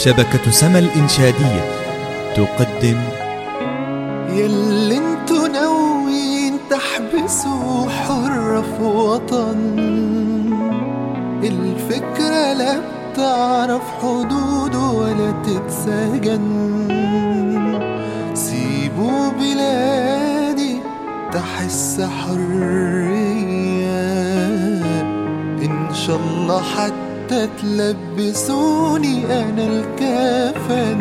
شبكة سما الإنشادية تقدم ياللي انتوا ناويين تحبسوا حرة في وطن الفكرة لا بتعرف حدود ولا تتسجن سيبوا بلادي تحس حرية إن شاء الله حتى تلبسوني أنا الكفن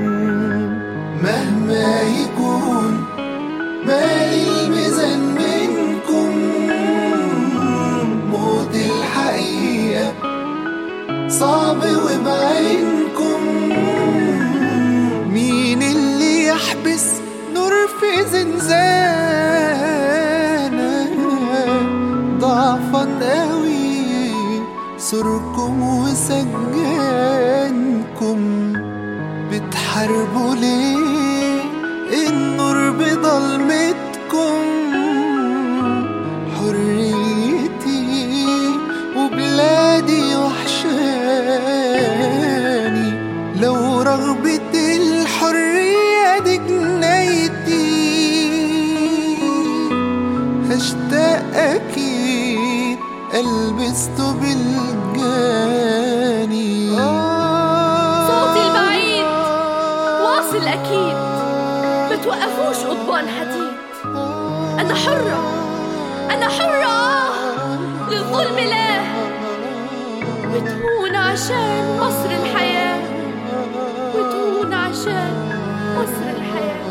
مهما يكون مالي الميزان منكم موت الحقيقة صعب وبعينكم مين اللي يحبس نور في زنزانة ضعفا قوي سركم وسجانكم بتحاربوا ليه النور بضلمتكم حريتي وبلادي وحشاني لو رغبة الحرية دي جنايتي هشتاق أكيد ألبسته بالجاني صوتي البعيد واصل أكيد بتوقفوش قضبان حديد أنا حرة أنا حرة للظلم لا بتهون عشان مصر الحياة بتهون عشان مصر الحياة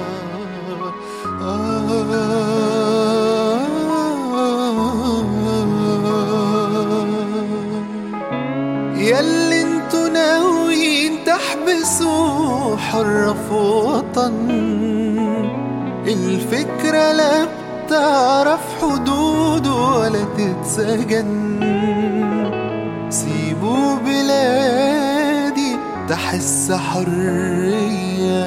ياللي انتوا ناويين تحبسوا حرة في وطن الفكرة لا بتعرف حدود ولا تتسجن سيبوا بلادي تحس حرية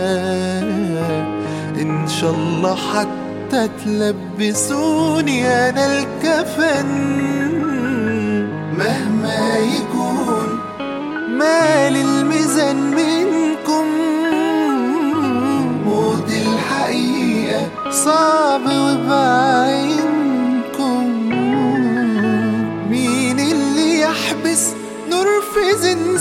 إن شاء الله حتى تلبسوني أنا الكفن مهما يكون مال الميزان منكم موت الحقيقة صعب وبعينكم مين اللي يحبس نور في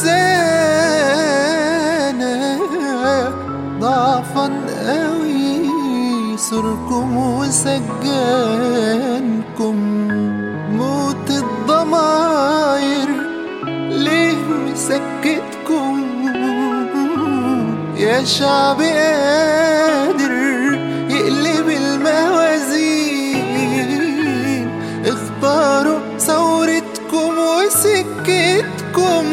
زنزانة ضعفا قوي سركم وسجانكم موت الضماير ليه مسكتكم يا شعب قادر يقلب الموازين اختاروا ثورتكم وسكتكم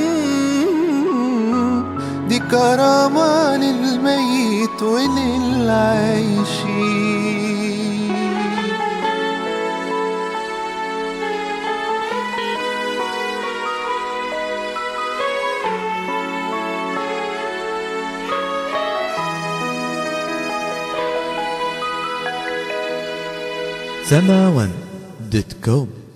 دي كرامة للميت وللعايشين سما ون دوت كوم